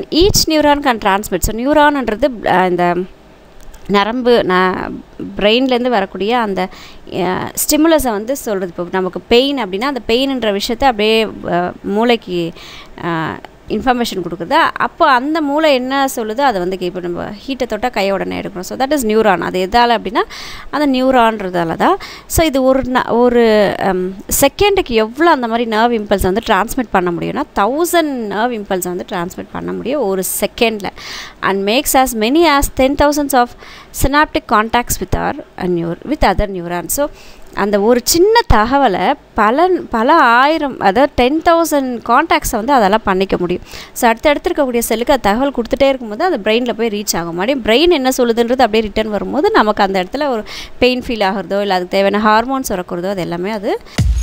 each neuron can transmit so நியூரான்ன்றது இந்த நரம்பு ந பிரெயின்லேருந்து வரக்கூடிய அந்த ஸ்டிமுலஸை வந்து சொல்கிறது இப்போ நமக்கு பெயின் அப்படின்னா அந்த பெயின்ன்ற விஷயத்த அப்படியே மூளைக்கு இன்ஃபர்மேஷன் கொடுக்குது அப்போ அந்த மூளை என்ன சொல்லுதோ அதை வந்து இப்போ நம்ம ஹீட்டை தொட்டால் கையை உடனே எடுக்கணும் ஸோ தட் இஸ் நியூரான் அது எதால் அப்படின்னா அந்த நியூரான்றதால தான் ஸோ இது ஒரு ந ஒரு செகண்டுக்கு எவ்வளோ அந்த மாதிரி நர்வ் இம்பல்ஸ் வந்து டிரான்ஸ்மிட் பண்ண முடியும்னா தௌசண்ட் நர்வ் இம்பல்ஸ் வந்து டிரான்ஸ்மிட் பண்ண முடியும் ஒரு செகண்டில் and makes as many as ten thousands of synaptic contacts with our neur with other neuron so அந்த ஒரு சின்ன தகவலை பல பல ஆயிரம் அதாவது டென் தௌசண்ட் கான்டாக்ட்ஸை வந்து அதெல்லாம் பண்ணிக்க முடியும் ஸோ அடுத்தடுத்து இருக்கக்கூடிய செல்லுக்கு அது தகவல் கொடுத்துட்டே இருக்கும்போது அது பிரெயினில் போய் ரீச் ஆகும் மறுபடியும் பிரெயின் என்ன சொல்லுதுன்றது அப்படியே ரிட்டர்ன் வரும்போது நமக்கு அந்த இடத்துல ஒரு பெயின் ஃபீல் ஆகிறதோ இல்லை அதுக்கு தேவையான ஹார்மோன்ஸ் சுரக்கிறதோ அது எல்லாமே அது